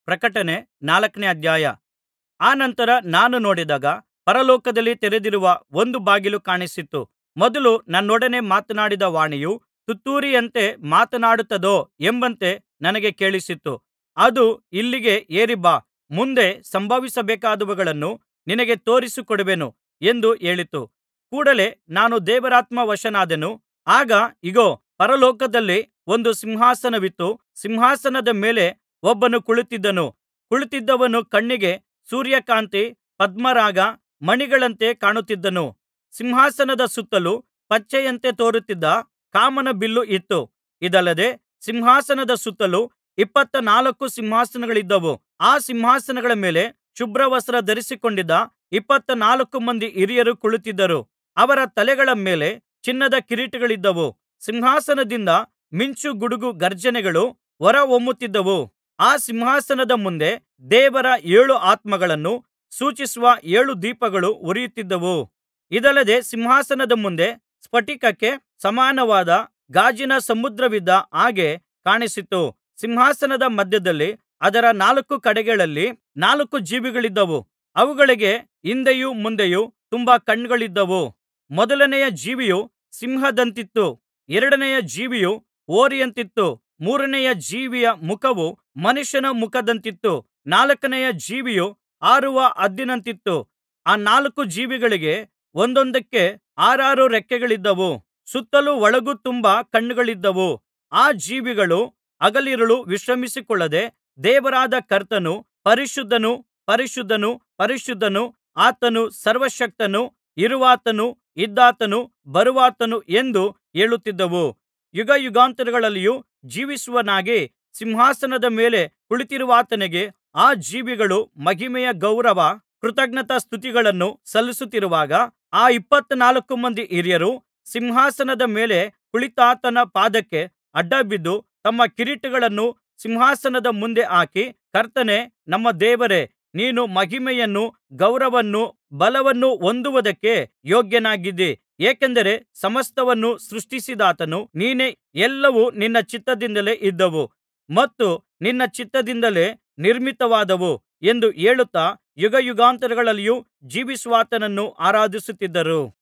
ಪ್ರಕಟಣೆ ನಾಲ್ಕನೇ ಅಧ್ಯಾಯ ಅನಂತರ ನಾನು ನೋಡಿದಾಗ ಪರಲೋಕದಲ್ಲಿ ತೆರೆದಿರುವ ಒಂದು ಬಾಗಿಲು ಕಾಣಿಸಿತು ಮೊದಲು ನನ್ನೊಡನೆ ಮಾತನಾಡಿದ ವಾಣಿಯು ತುತ್ತೂರಿಯಂತೆ ಮಾತನಾಡುತ್ತದೋ ಎಂಬಂತೆ ನನಗೆ ಕೇಳಿಸಿತು ಅದು ಇಲ್ಲಿಗೆ ಏರಿ ಬಾ ಮುಂದೆ ಸಂಭವಿಸಬೇಕಾದವುಗಳನ್ನು ನಿನಗೆ ತೋರಿಸಿಕೊಡುವೆನು ಎಂದು ಹೇಳಿತು ಕೂಡಲೆ ನಾನು ದೇವರಾತ್ಮವಶನಾದೆನು ಆಗ ಇಗೋ ಪರಲೋಕದಲ್ಲಿ ಒಂದು ಸಿಂಹಾಸನವಿತ್ತು ಸಿಂಹಾಸನದ ಮೇಲೆ ಒಬ್ಬನು ಕುಳಿತಿದ್ದನು ಕುಳಿತಿದ್ದವನ ಕಣ್ಣಿಗೆ ಸೂರ್ಯಕಾಂತಿ ಪದ್ಮರಾಗ ಮಣಿಗಳಂತೆ ಕಾಣುತ್ತಿದ್ದನು ಸಿಂಹಾಸನದ ಸುತ್ತಲೂ ಪಚ್ಚೆಯಂತೆ ತೋರುತ್ತಿದ್ದ ಕಾಮನ ಬಿಲ್ಲು ಇತ್ತು ಇದಲ್ಲದೆ ಸಿಂಹಾಸನದ ಸುತ್ತಲೂ ಇಪ್ಪತ್ತನಾಲ್ಕು ಸಿಂಹಾಸನಗಳಿದ್ದವು ಆ ಸಿಂಹಾಸನಗಳ ಮೇಲೆ ಶುಭ್ರವಸ್ತ್ರ ಧರಿಸಿಕೊಂಡಿದ್ದ ಇಪ್ಪತ್ತನಾಲ್ಕು ಮಂದಿ ಹಿರಿಯರು ಕುಳಿತಿದ್ದರು ಅವರ ತಲೆಗಳ ಮೇಲೆ ಚಿನ್ನದ ಕಿರೀಟಗಳಿದ್ದವು ಸಿಂಹಾಸನದಿಂದ ಮಿಂಚು ಗುಡುಗು ಗರ್ಜನೆಗಳು ಹೊರಹೊಮ್ಮುತ್ತಿದ್ದವು ಆ ಸಿಂಹಾಸನದ ಮುಂದೆ ದೇವರ ಏಳು ಆತ್ಮಗಳನ್ನು ಸೂಚಿಸುವ ಏಳು ದೀಪಗಳು ಉರಿಯುತ್ತಿದ್ದವು ಇದಲ್ಲದೆ ಸಿಂಹಾಸನದ ಮುಂದೆ ಸ್ಫಟಿಕಕ್ಕೆ ಸಮಾನವಾದ ಗಾಜಿನ ಸಮುದ್ರವಿದ್ದ ಹಾಗೆ ಕಾಣಿಸಿತು ಸಿಂಹಾಸನದ ಮಧ್ಯದಲ್ಲಿ ಅದರ ನಾಲ್ಕು ಕಡೆಗಳಲ್ಲಿ ನಾಲ್ಕು ಜೀವಿಗಳಿದ್ದವು ಅವುಗಳಿಗೆ ಹಿಂದೆಯೂ ಮುಂದೆಯೂ ತುಂಬಾ ಕಣ್ಣುಗಳಿದ್ದವು ಮೊದಲನೆಯ ಜೀವಿಯು ಸಿಂಹದಂತಿತ್ತು ಎರಡನೆಯ ಜೀವಿಯು ಹೋರಿಯಂತಿತ್ತು ಮೂರನೆಯ ಜೀವಿಯ ಮುಖವು ಮನುಷ್ಯನ ಮುಖದಂತಿತ್ತು ನಾಲ್ಕನೆಯ ಜೀವಿಯು ಹಾರುವ ಹದ್ದಿನಂತಿತ್ತು ಆ ನಾಲ್ಕು ಜೀವಿಗಳಿಗೆ ಒಂದೊಂದಕ್ಕೆ ಆರಾರು ರೆಕ್ಕೆಗಳಿದ್ದವು ಸುತ್ತಲೂ ಒಳಗೂ ತುಂಬಾ ಕಣ್ಣುಗಳಿದ್ದವು ಆ ಜೀವಿಗಳು ಹಗಲಿರುಳು ವಿಶ್ರಮಿಸಿಕೊಳ್ಳದೆ ದೇವರಾದ ಕರ್ತನು ಪರಿಶುದ್ಧನು ಪರಿಶುದ್ಧನು ಪರಿಶುದ್ಧನು ಆತನು ಸರ್ವಶಕ್ತನು ಇರುವಾತನು ಇದ್ದಾತನು ಬರುವಾತನು ಎಂದು ಹೇಳುತ್ತಿದ್ದವು ಯುಗಯುಗಾಂತರಗಳಲ್ಲಿಯೂ ಜೀವಿಸುವವನಾಗಿ ಸಿಂಹಾಸನದ ಮೇಲೆ ಕುಳಿತಿರುವಾತನಿಗೆ ಆ ಜೀವಿಗಳು ಮಹಿಮೆಯ ಗೌರವ ಕೃತಜ್ಞತಾಸ್ತುತಿಗಳನ್ನು ಸಲ್ಲಿಸುತ್ತಿರುವಾಗ ಆ ಇಪ್ಪತ್ತನಾಲ್ಕು ಮಂದಿ ಹಿರಿಯರು ಸಿಂಹಾಸನದ ಮೇಲೆ ಕುಳಿತಾತನ ಪಾದಕ್ಕೆ ಅಡ್ಡಬಿದ್ದು ತಮ್ಮ ಕಿರೀಟಗಳನ್ನು ಸಿಂಹಾಸನದ ಮುಂದೆ ಹಾಕಿ ಕರ್ತನೇ ನಮ್ಮ ದೇವರೇ ನೀನು ಮಹಿಮೆಯನ್ನೂ ಗೌರವವನ್ನೂ ಬಲವನ್ನೂ ಹೊಂದುವುದಕ್ಕೆ ಯೋಗ್ಯನಾಗಿದ್ದಿ ಏಕೆಂದರೆ ಸಮಸ್ತವನ್ನು ಸೃಷ್ಟಿಸಿದಾತನು ನೀನೇ ಎಲ್ಲವೂ ನಿನ್ನ ಚಿತ್ತದಿಂದಲೇ ಇದ್ದವು ಮತ್ತು ನಿನ್ನ ಚಿತ್ತದಿಂದಲೇ ನಿರ್ಮಿತವಾದವು ಎಂದು ಹೇಳುತ್ತಾ ಯುಗಯುಗಾಂತರಗಳಲ್ಲಿಯೂ ಜೀವಿಸುವಾತನನ್ನು ಆರಾಧಿಸುತ್ತಿದ್ದರು